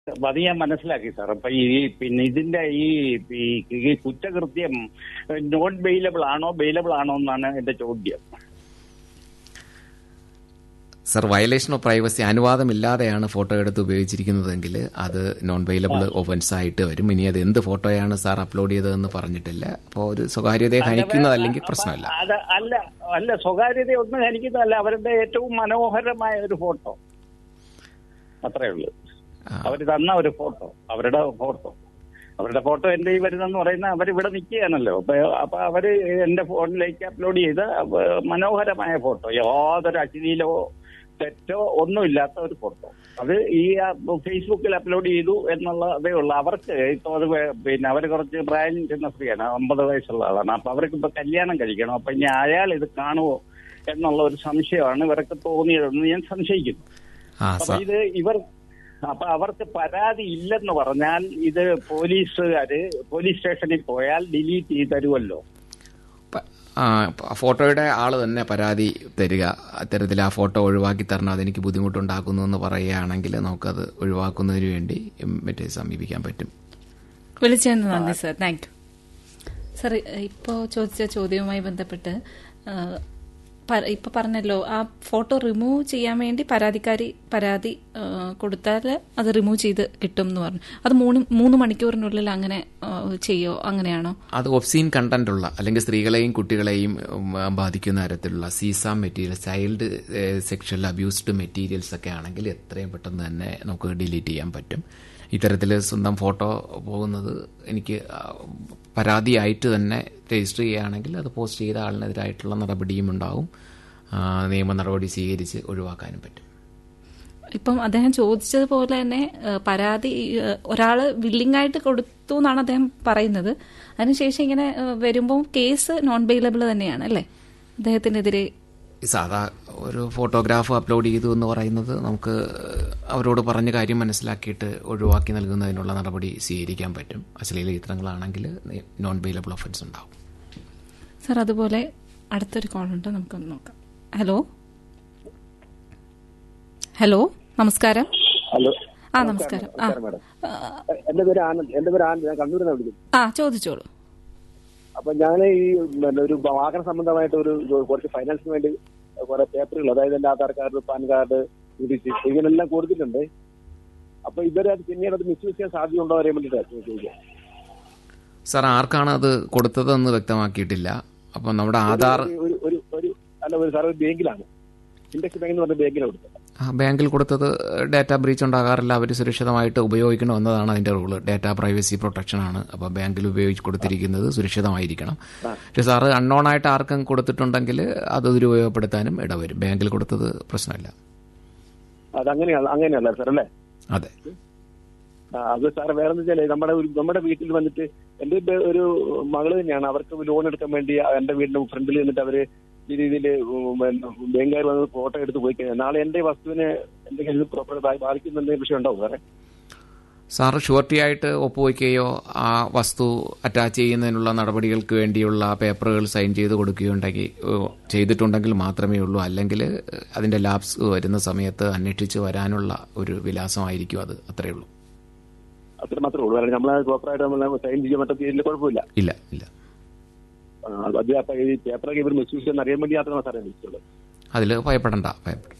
അത് ഞാൻ മനസ്സിലാക്കി സാർ അപ്പൊ ഈ പിന്നെ ഇതിന്റെ ഈ ഈ- ഈ കുറ്റകൃത്യം നോൺ ബെയിലബിൾ ആണോ ബെയിലബിൾ ആണോ എന്നാണ് എന്റെ ചോദ്യം സർ വയലേഷൻ ഓഫ് പ്രൈവസി അനുവാദമില്ലാതെയാണ് ഫോട്ടോ എടുത്ത് ഉപയോഗിച്ചിരിക്കുന്നതെങ്കിൽ അത് നോൺ വെയിലബിൾ ഒഫൻസ് ആയിട്ട് വരും ഇനി അത് എന്ത് ഫോട്ടോയാണ് സാർ അപ്ലോഡ് ചെയ്തതെന്ന് പറഞ്ഞിട്ടില്ല അപ്പോൾ ഒരു സ്വകാര്യതയെ ഹനിക്കുന്നതല്ലെങ്കിൽ പ്രശ്നമില്ല അത് അല്ല അല്ല സ്വകാര്യത ഒന്നും ഹനിക്കുന്നതല്ല അവരുടെ ഏറ്റവും മനോഹരമായ ഒരു ഫോട്ടോ അത്രേ ഉള്ളൂ അവർ തന്ന ഒരു ഫോട്ടോ അവരുടെ ഫോട്ടോ അവരുടെ ഫോട്ടോ എന്റെ ഈ വരുന്നെന്ന് പറയുന്ന അവരിവിടെ നിൽക്കുകയാണല്ലോ അപ്പൊ അപ്പൊ അവര് എന്റെ ഫോണിലേക്ക് അപ്ലോഡ് ചെയ്ത അവ- മനോഹരമായ ഫോട്ടോ യാതൊരു അശ്ലീലോ തെറ്റോ ഒന്നുമില്ലാത്ത ഒരു ഫോട്ടോ അത് ഈ ആ ഫേസ്ബുക്കിൽ അപ്ലോഡ് ചെയ്തു എന്നുള്ളതേ ഉള്ളൂ അവർക്ക് ഇപ്പൊ അത് വേ- പിന്നെ അവർ കുറച്ച് പ്രായം ചെന്ന സ്ത്രീയാണ് അമ്പത് വയസ്സുള്ള ആളാണ് അപ്പൊ അവർക്ക് ഇപ്പൊ കല്യാണം കഴിക്കണം അപ്പൊ ഇനി അയാൾ ഇത് കാണുമോ എന്നുള്ള ഒരു സംശയമാണ് ഇവർക്ക് തോന്നിയതെന്ന് ഞാൻ സംശയിക്കുന്നു ആ അപ്പൊ സാർ ഇത് ഇവർ അപ്പൊ അവർക്ക് പരാതി ഇല്ലെന്ന് പറഞ്ഞാൽ ഇത് പോലീസുകാര് പോലീസ് സ്റ്റേഷനിൽ പോയാൽ ഡിലീറ്റ് ചെയ്ത് തരുമല്ലോ പ- ആ, പ- ഫോട്ടോയുടെ ആൾ തന്നെ പരാതി തരിക അത്തരത്തിൽ ആ ഫോട്ടോ ഒഴിവാക്കി തരണം അതെനിക്ക് ബുദ്ധിമുട്ടുണ്ടാക്കുന്നു എന്ന് പറയുകയാണെങ്കിൽ നമുക്കത് ഒഴിവാക്കുന്നതിന് വേണ്ടി മറ്റേ സമീപിക്കാൻ പറ്റും വിളിച്ചതിന് നന്ദി സർ താങ്ക് യു സർ ഇപ്പോൾ ചോദിച്ച ചോദ്യവുമായി ബന്ധപ്പെട്ട് ആ, പ- ഇപ്പൊ പറഞ്ഞല്ലോ ആ ഫോട്ടോ റിമൂവ് ചെയ്യാൻ വേണ്ടി പരാതിക്കാരി പരാതി ആ, കൊടുത്താൽ അത് റിമൂവ് ചെയ്ത് കിട്ടും എന്ന് പറഞ്ഞു അത് മൂന്ന് മൂന്ന് മണിക്കൂറിനുള്ളിൽ അങ്ങനെ ആ, ചെയ്യോ അങ്ങനെയാണോ അത് ഒബ്സീൻ കണ്ടന്റ് ഉള്ള അല്ലെങ്കിൽ സ്ത്രീകളെയും കുട്ടികളെയും ഉം, ബാധിക്കുന്ന തരത്തിലുള്ള CSAM materials child sexual abused materials ഒക്കെ ആണെങ്കിൽ എത്രയും പെട്ടെന്ന് തന്നെ നമുക്ക് ഡിലീറ്റ് ചെയ്യാൻ പറ്റും ഇത്തരത്തിൽ സ്വന്തം ഫോട്ടോ പോകുന്നത് എനിക്ക് ആ, പരാതിയായിട്ട് തന്നെ രജിസ്റ്റർ ചെയ്യുകയാണെങ്കിൽ അത് പോസ്റ്റ് ചെയ്ത ആളിനെതിരായിട്ടുള്ള നടപടിയും ഉണ്ടാവും ആ, നിയമ നടപടി സ്വീകരിച്ച് ഒഴിവാക്കാനും പറ്റും ഇപ്പം അദ്ദേഹം ചോദിച്ചതുപോലെ തന്നെ ഏഹ്, പരാതി ഏഹ്, ഒരാള് വില്ലിംഗ് ആയിട്ട് കൊടുത്തു എന്നാണ് അദ്ദേഹം പറയുന്നത് അതിനുശേഷം ഇങ്ങനെ ഏഹ്, വരുമ്പോൾ കേസ് നോൺ ബെയിലബിൾ തന്നെയാണ് അല്ലേ അദ്ദേഹത്തിനെതിരെ സാധാ ഒരു ഫോട്ടോഗ്രാഫ് അപ്ലോഡ് ചെയ്തു എന്ന് പറയുന്നത് നമുക്ക് അവരോട് പറഞ്ഞ കാര്യം മനസ്സിലാക്കിയിട്ട് ഒഴിവാക്കി നൽകുന്നതിനുള്ള നടപടി സ്വീകരിക്കാൻ പറ്റും അശ്ലീല ചിത്രങ്ങളാണെങ്കിൽ നോൺ ബെയിലബിൾ ഒഫൻസ് ഉണ്ടാവും സർ അതുപോലെ അടുത്തൊരു കോൾ ഉണ്ട് നമുക്കൊന്ന് നോക്കാം ഹലോ ഹലോ നമസ്കാരം ഹലോ ആ നമസ്കാരം ആ മാഡം ആ, എന്റെ പേര് ആനന്ദ് എന്റെ പേര് ആനന്ദ് ഞാൻ കണ്ണൂരിൽ നിന്ന് വിളിക്കുന്നു ആ ചോദിച്ചോളൂ അപ്പൊ ഞാൻ ഈ പിന്നെ ഒരു വാഹന സംബന്ധമായിട്ട് ഒരു കുറച്ച് ഫൈനാൻസിന് വേണ്ടി കുറെ പേപ്പറുകൾ അതായത് എന്റെ ആധാർ കാർഡ് പാൻ കാർഡ് ഇങ്ങനെല്ലാം കൊടുത്തിട്ടുണ്ട് അപ്പൊ ഇവര് അത് പിന്നീട് അത് മിസ്യൂസ് ചെയ്യാൻ സാധ്യതയുണ്ടോ അറിയാൻ വേണ്ടിയിട്ടാണ് ചോദിക്കുക സാർ ആർക്കാണ് അത് കൊടുത്തതെന്ന് വ്യക്തമാക്കിയിട്ടില്ല അപ്പം നമ്മുടെ ആധാർ ഒരു ഒരു ഒരു അല്ല ഒരു സാർ ഒരു ബാങ്കിലാണ് ഇൻഡക്സ് ബാങ്ക് എന്ന് പറഞ്ഞ ബാങ്കിലാണ് കൊടുത്തത് ആ, ബാങ്കിൽ കൊടുത്തത് ഡാറ്റ ബ്രീച്ച് ഉണ്ടാകാറില്ല അവർ സുരക്ഷിതമായിട്ട് ഉപയോഗിക്കണം എന്നതാണ് അതിന്റെ റൂള് ഡാറ്റ പ്രൈവസി പ്രൊട്ടക്ഷൻ ആണ് അപ്പോൾ ബാങ്കിൽ ഉപയോഗിച്ച് കൊടുത്തിരിക്കുന്നത് സുരക്ഷിതമായിരിക്കണം പക്ഷെ സാറ് അൺനോൺ ആയിട്ട് ആർക്കും കൊടുത്തിട്ടുണ്ടെങ്കിൽ അത് ദുരുപയോഗപ്പെടുത്താനും ഇടവരും ബാങ്കിൽ കൊടുത്തത് പ്രശ്നമില്ല അത് അങ്ങനെയാണ് അങ്ങനെയല്ല സാർ അല്ലേ അതെ ആ, അത് സാർ വേറെ വെച്ചാൽ നമ്മുടെ ഒരു- നമ്മുടെ വീട്ടിൽ വന്നിട്ട് എന്റെ ഇപ്പൊ ഒരു മകള് തന്നെയാണ് അവർക്ക് ലോൺ എടുക്കാൻ വേണ്ടി എന്റെ വീടിന്റെ ഫ്രണ്ടിൽ നിന്നിട്ട് അവര് ഈ രീതിയിൽ ബാങ്കുകാർ വന്ന് ഫോട്ടോ എടുത്ത് പോയി കഴിഞ്ഞാൽ നാളെ എന്റെ വസ്തുവിനെ എന്തെങ്കിലും പ്രോപ്പർ ബാധിക്കുന്ന എന്തെങ്കിലും വിഷയം ഉണ്ടാവും സാറേ സാറ് ഷുവർട്ടി ആയിട്ട് ഒപ്പുവയ്ക്കുകയോ ആ വസ്തു അറ്റാച്ച് ചെയ്യുന്നതിനുള്ള നടപടികൾക്ക് വേണ്ടിയുള്ള പേപ്പറുകൾ സൈൻ ചെയ്ത് കൊടുക്കുകയുണ്ടെങ്കിൽ ഏഹ്, ചെയ്തിട്ടുണ്ടെങ്കിൽ മാത്രമേ ഉള്ളൂ അല്ലെങ്കിൽ അതിന്റെ ലാബ്സ് വരുന്ന സമയത്ത് അന്വേഷിച്ച് വരാനുള്ള ഒരു വിലാസമായിരിക്കും അത് അത്രയേ ഉള്ളൂ അത്ര മാത്രമേ ഉള്ളൂ കാരണം നമ്മളെ പ്രോപ്പറായിട്ട് നമ്മൾ സൈൻ ചെയ്യാൻ പറ്റുന്ന രീതിയിൽ കുഴപ്പമില്ല ഇല്ല ഇല്ല ആ, അത് അപ്പൊ ഈ പേപ്പറൊക്കെ ഇവർ മിസ്യൂസ് ചെയ്യുന്ന അറിയാൻ വേണ്ടി മാത്രമാണ് സാറേ വിളിച്ചുള്ളത് അതിൽ ഭയപ്പെടണ്ട ഭയപ്പെട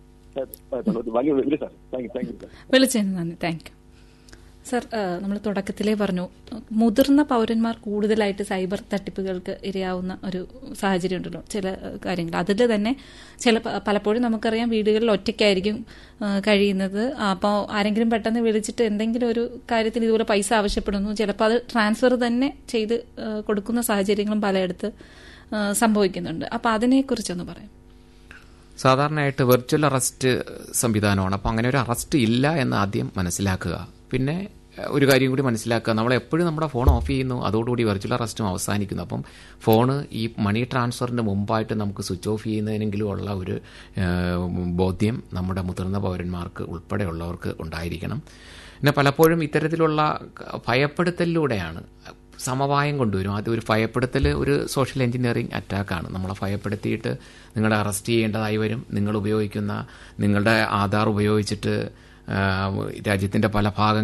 വലിയ വലിയ sir thank you thank you sir വിളിച്ചതിന് നന്ദി താങ്ക് യു സർ നമ്മൾ തുടക്കത്തിലേ പറഞ്ഞു മുതിർന്ന പൗരന്മാർ കൂടുതലായിട്ട് സൈബർ തട്ടിപ്പുകൾക്ക് ഇരയാവുന്ന ഒരു സാഹചര്യം ഉണ്ടല്ലോ ചില ഏഹ്, കാര്യങ്ങൾ അതിൽ തന്നെ ചില പ- പലപ്പോഴും നമുക്കറിയാം വീടുകളിൽ ഒറ്റയ്ക്കായിരിക്കും ഏഹ്, കഴിയുന്നത് അപ്പോൾ ആരെങ്കിലും പെട്ടെന്ന് വിളിച്ചിട്ട് എന്തെങ്കിലും ഒരു കാര്യത്തിന് ഇതുപോലെ പൈസ ആവശ്യപ്പെടുന്നു ചിലപ്പോൾ അത് ട്രാൻസ്ഫർ തന്നെ ചെയ്ത് ഏഹ്, കൊടുക്കുന്ന സാഹചര്യങ്ങളും പലയിടത്ത് ഏഹ്, സംഭവിക്കുന്നുണ്ട് അപ്പോൾ അതിനെക്കുറിച്ചൊന്ന് പറയാം സാധാരണയായിട്ട് വെർച്വൽ അറസ്റ്റ് സംവിധാനമാണ് അപ്പം അങ്ങനെ ഒരു അറസ്റ്റ് ഇല്ല എന്ന് ആദ്യം മനസ്സിലാക്കുക പിന്നെ ഏഹ്, ഒരു കാര്യം കൂടി മനസ്സിലാക്കുക നമ്മൾ എപ്പോഴും നമ്മുടെ ഫോൺ ഓഫ് ചെയ്യുന്നു അതോടുകൂടി വെർച്വൽ അറസ്റ്റും അവസാനിക്കുന്നു അപ്പം ഫോണ് ഈ മണി ട്രാൻസ്ഫറിന് മുമ്പായിട്ട് നമുക്ക് സ്വിച്ച് ഓഫ് ചെയ്യുന്നതിനെങ്കിലും ഉള്ള ഒരു ഏഹ്, ബോധ്യം നമ്മുടെ മുതിർന്ന പൗരന്മാർക്ക് ഉൾപ്പെടെയുള്ളവർക്ക് ഉണ്ടായിരിക്കണം പിന്നെ പലപ്പോഴും ഇത്തരത്തിലുള്ള ഭയപ്പെടുത്തലിലൂടെയാണ് സമവായം കൊണ്ടുവരും ആദ്യം ഒരു ഭയപ്പെടുത്തൽ ഒരു സോഷ്യൽ എഞ്ചിനീയറിംഗ് അറ്റാക്കാണ് നമ്മളെ ഭയപ്പെടുത്തിയിട്ട് നിങ്ങളെ അറസ്റ്റ് ചെയ്യേണ്ടതായി വരും നിങ്ങൾ ഉപയോഗിക്കുന്ന നിങ്ങളുടെ ആധാർ ഉപയോഗിച്ചിട്ട് രാജ്യത്തിന്റെ പല ഭാഗങ്ങളിൽ